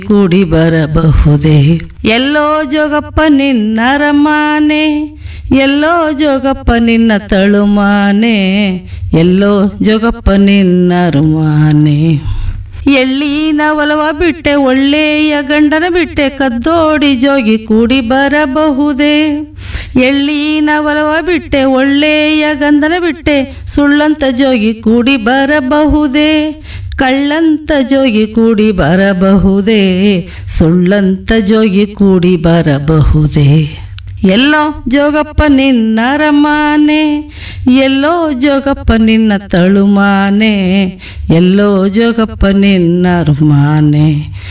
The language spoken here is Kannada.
ಕೂಡಿ ಬರಬಹುದೇ ಎಲ್ಲೋ ಜೋಗಪ್ಪ ನಿನ್ನ ರಮಾನೆ ಎಲ್ಲೋ ಜೋಗಪ್ಪ ನಿನ್ನ ತಳುಮಾನೆ ಎಲ್ಲೋ ಜೋಗಪ್ಪ ನಿನ್ನ ರುಮಾನೆ ಎಳ್ಳಿನ ಒಲವ ಬಿಟ್ಟೆ ಒಳ್ಳೆಯ ಗಂಡನ ಬಿಟ್ಟೆ ಕದ್ದೋಡಿ ಜೋಗಿ ಕೂಡಿ ಬರಬಹುದೇ ಎಳ್ಳಿನ ಒಲವ ಬಿಟ್ಟೆ ಒಳ್ಳೆಯ ಗಂಧನ ಬಿಟ್ಟೆ ಸುಳ್ಳಂತ ಜೋಗಿ ಕೂಡಿ ಬರಬಹುದೇ ಕಳ್ಳಂತ ಜೋಗಿ ಕೂಡಿ ಬರಬಹುದೇ ಸುಳ್ಳಂತ ಜೋಗಿ ಕೂಡಿ ಬರಬಹುದೇ ಎಲ್ಲೋ ಜೋಗಪ್ಪ ನಿನ್ನ ರಮಾನೆ ಎಲ್ಲೋ ಜೋಗಪ್ಪ ನಿನ್ನ ತಳುಮಾನೆ ಎಲ್ಲೋ ಜೋಗಪ್ಪ ನಿನ್ನ ರುಮಾನೆ